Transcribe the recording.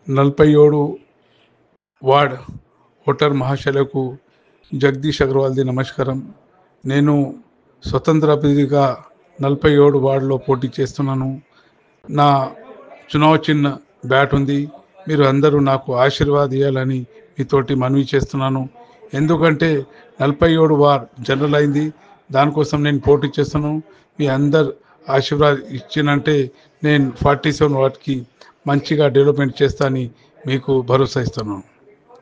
నలభై ఏడు ward voter మహాశయులకు జగదీష్ అగర్వాల్ది నమస్కారం నేను స్వతంత్ర అభ్యర్థిగా నలభై ఏడు వార్డులో పోటీ చేస్తున్నాను నా చునావ్ చిన్న బ్యాట్ ఉంది మీరు అందరూ నాకు ఆశీర్వాద ఇవ్వాలని మీతోటి మనవి చేస్తున్నాను ఎందుకంటే నలభై ఏడు వార్ జనరల్ అయింది దానికోసం నేను పోటీ చేస్తున్నాను మీ అందరు ఆశీర్వాద్ ఇచ్చినంటే నేను ఫార్టీ సెవెన్ వార్డ్కి మంచిగా డెవలప్మెంట్ చేస్తానని మీకు భరోసా ఇస్తున్నాను